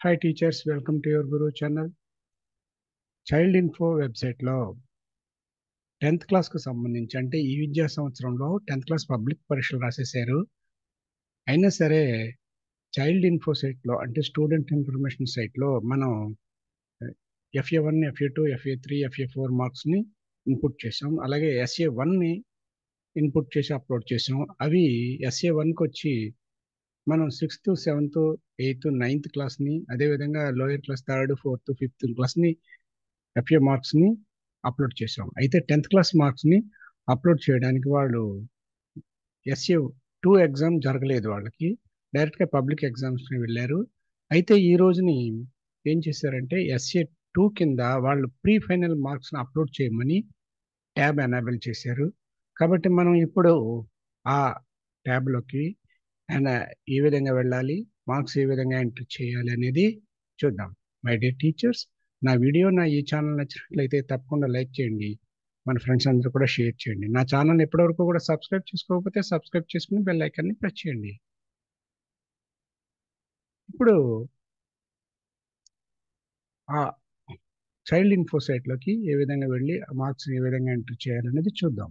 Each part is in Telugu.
hi teachers welcome to your Guru channel child info వెబ్సైట్లో టెన్త్ క్లాస్కు సంబంధించి అంటే ఈ విద్యా సంవత్సరంలో టెన్త్ క్లాస్ పబ్లిక్ పరీక్షలు రాసేసారు అయినా సరే చైల్డ్ ఇన్ఫో సైట్లో అంటే స్టూడెంట్ ఇన్ఫర్మేషన్ సైట్లో మనం FA one FA two FA three FA four మార్క్స్ని ఇన్పుట్ చేసాం అలాగే ఎస్ఏ వన్ని ఇన్పుట్ చేసి అప్లోడ్ చేసాం అవి ఎస్ఏ వన్కి వచ్చి మనం సిక్స్త్ సెవెంత్ ఎయిత్ నైన్త్ క్లాస్ని అదేవిధంగా lower class third fourth fifth క్లాస్ని ఎఫ్ఏ మార్క్స్ని అప్లోడ్ చేసాం అయితే టెన్త్ క్లాస్ మార్క్స్ని అప్లోడ్ చేయడానికి వాళ్ళు ఎస్ఏ టూ ఎగ్జామ్ జరగలేదు వాళ్ళకి డైరెక్ట్గా పబ్లిక్ ఎగ్జామ్స్ని వెళ్ళారు అయితే ఈ రోజుని ఏం చేశారంటే ఎస్ఏ టూ కింద వాళ్ళు ప్రీ ఫైనల్ మార్క్స్ని అప్లోడ్ చేయమని ట్యాబ్ ఎనాబుల్ చేశారు కాబట్టి మనం ఇప్పుడు ఆ ట్యాబ్లోకి అండ్ ఏ విధంగా వెళ్ళాలి మార్క్స్ ఏ విధంగా ఎంటర్ చేయాలి అనేది చూద్దాం మై డియర్ టీచర్స్ నా వీడియో నా ఈ ఛానల్ నచ్చినట్లయితే తప్పకుండా లైక్ చేయండి మన ఫ్రెండ్స్ అందరూ కూడా షేర్ చేయండి నా ఛానల్ ఎప్పటివరకు కూడా సబ్స్క్రైబ్ చేసుకోకపోతే సబ్స్క్రైబ్ చేసుకుని బెల్ ఐకాన్ని ప్రెస్ చేయండి ఇప్పుడు ఆ చైల్డ్ ఇన్ఫో సైట్లోకి ఏ విధంగా వెళ్ళి ఆ మార్క్స్ ఏ విధంగా ఎంటర్ చేయాలనేది చూద్దాం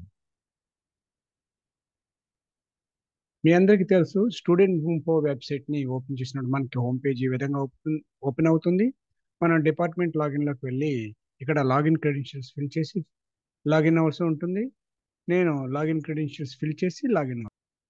మీ అందరికీ తెలుసు స్టూడెంట్ ఇన్ఫో వెబ్సైట్ని ఓపెన్ చేసినప్పుడు మనకి హోమ్ పేజ్ ఈ విధంగా ఓపెన్ ఓపెన్ అవుతుంది మనం డిపార్ట్మెంట్ లాగిన్లోకి వెళ్ళి ఇక్కడ లాగిన్ క్రెడెన్షియల్స్ ఫిల్ చేసి లాగిన్ అవ్వాల్సి ఉంటుంది నేను లాగిన్ క్రెడెన్షియల్స్ ఫిల్ చేసి లాగిన్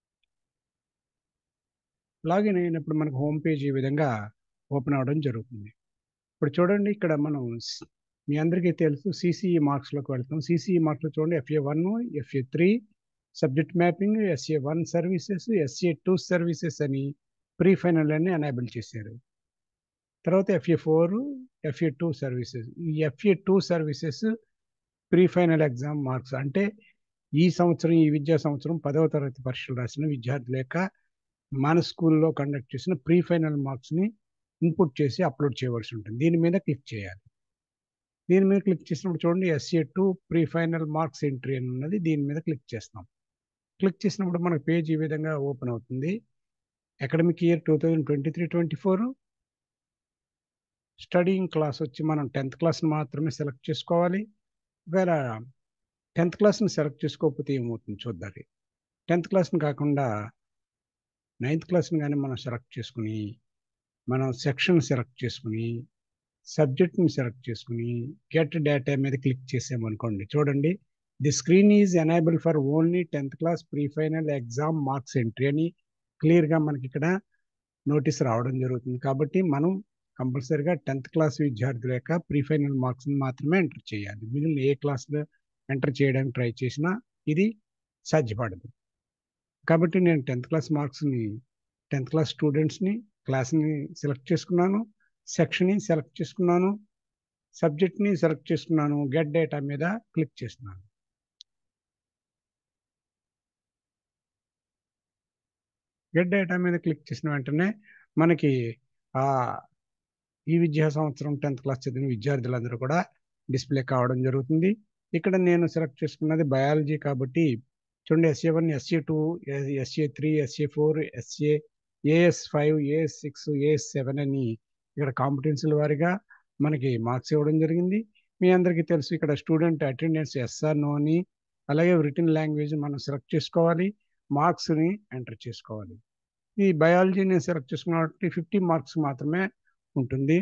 లాగిన్ అయినప్పుడు మనకు హోమ్ పేజ్ ఈ విధంగా ఓపెన్ అవ్వడం జరుగుతుంది ఇప్పుడు చూడండి ఇక్కడ మనం మీ అందరికీ తెలుసు సిసిఈ మార్క్స్లోకి వెళ్తాం సిసిఈ మార్క్స్లో చూడండి FA one FA three subject mapping SA one services SA two services అని ప్రీ ఫైనల్ అని ఎనేబుల్ చేశారు తర్వాత FA four FA two services ఈ FA two services pre final exam marks అంటే ఈ సంవత్సరం ఈ విద్యా సంవత్సరం పదవ తరగతి పరీక్షలు రాసిన విద్యార్థుల యొక్క మన స్కూల్లో కండక్ట్ చేసిన ప్రీ ఫైనల్ మార్క్స్ని ఇన్పుట్ చేసి అప్లోడ్ చేయవలసి ఉంటుంది దీని మీద క్లిక్ చేయాలి దీని మీద క్లిక్ చేసినప్పుడు చూడండి SA two pre final marks entry అని ఉన్నది దీని మీద క్లిక్ చేస్తాం క్లిక్ చేసినప్పుడు మనకు పేజ్ ఈ విధంగా ఓపెన్ అవుతుంది academic year two thousand twenty three twenty four studying class వచ్చి మనం టెన్త్ క్లాస్ని మాత్రమే సెలెక్ట్ చేసుకోవాలి ఒకవేళ టెన్త్ క్లాస్ని సెలెక్ట్ చేసుకోకపోతే ఏమవుతుంది చూద్దాం టెన్త్ క్లాస్ని కాకుండా నైన్త్ క్లాస్ని కానీ మనం సెలెక్ట్ చేసుకుని మనం సెక్షన్ సెలెక్ట్ చేసుకుని సబ్జెక్ట్ని సెలెక్ట్ చేసుకుని గెట్ డేటా మీద క్లిక్ చేసామనుకోండి చూడండి the screen is enable for only tenth class pre final exam marks entry అని క్లియర్గా మనకి ఇక్కడ నోటీస్ రావడం జరుగుతుంది కాబట్టి మనం కంపల్సరీగా టెన్త్ క్లాస్ విద్యార్థుల యొక్క ప్రీ ఫైనల్ మార్క్స్ని మాత్రమే ఎంటర్ చేయాలి మిగిలిన ఏ క్లాస్లో ఎంటర్ చేయడానికి ట్రై చేసినా ఇది సాధ్యపడదు కాబట్టి నేను టెన్త్ క్లాస్ మార్క్స్ని టెన్త్ క్లాస్ స్టూడెంట్స్ని క్లాస్ని సెలెక్ట్ చేసుకున్నాను సెక్షన్ని సెలెక్ట్ చేసుకున్నాను సబ్జెక్ట్ని సెలెక్ట్ చేసుకున్నాను గెట్ డేటా మీద క్లిక్ చేస్తున్నాను గెట్ డేటా మీద క్లిక్ చేసిన వెంటనే మనకి ఆ ఈ విద్యా సంవత్సరం టెన్త్ క్లాస్ చదివిన విద్యార్థులందరూ కూడా డిస్ప్లే కావడం జరుగుతుంది ఇక్కడ నేను సెలెక్ట్ చేసుకున్నది బయాలజీ కాబట్టి చూడండి SA one SA two SA three SA four SA AS five AS six AS seven అని ఇక్కడ కాంపిటెన్సీల వారిగా మనకి మార్క్స్ ఇవ్వడం జరిగింది మీ అందరికీ తెలుసు ఇక్కడ స్టూడెంట్ అటెండెన్స్ ఎస్ఆర్ నో అని అలాగే రిటర్న్ లాంగ్వేజ్ మనం సెలెక్ట్ చేసుకోవాలి మార్క్స్ని ఎంటర్ చేసుకోవాలి ఈ బయాలజీ నేను సెలెక్ట్ చేసుకున్నటువంటి ఫిఫ్టీ మార్క్స్ మాత్రమే ఉంటుంది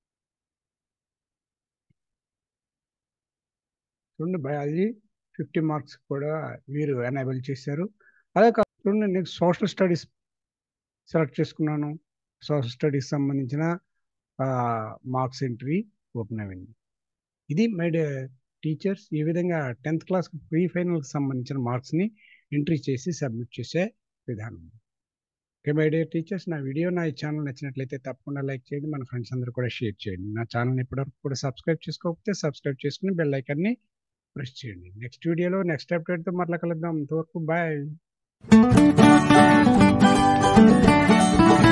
చూడండి బయాలజీ ఫిఫ్టీ మార్క్స్ కూడా వీరు ఎనేబుల్ చేశారు అదే కాకుండా నెక్స్ట్ సోషల్ స్టడీస్ సెలెక్ట్ చేసుకున్నాను సోషల్ స్టడీస్ సంబంధించిన మార్క్స్ ఎంట్రీ ఓపెన్ అయింది ఇది మై టీచర్స్ ఈ విధంగా టెన్త్ క్లాస్ ప్రీ ఫైనల్కి సంబంధించిన మార్క్స్ని ఎంట్రీ చేసి సబ్మిట్ చేసే విధానం ఓకే మై డియర్ టీచర్స్ నా వీడియో నా ఈ ఛానల్ నచ్చినట్లయితే తప్పకుండా లైక్ చేయండి మన ఫ్రెండ్స్ అందరూ కూడా షేర్ చేయండి నా ఛానల్ ఇప్పటివరకు కూడా సబ్స్క్రైబ్ చేసుకోకపోతే సబ్స్క్రైబ్ చేసుకుని బెల్ ఐకాన్ని ప్రెస్ చేయండి నెక్స్ట్ వీడియోలో నెక్స్ట్ అప్డేట్తో మరలా కలుద్దాం అంతవరకు బాయ్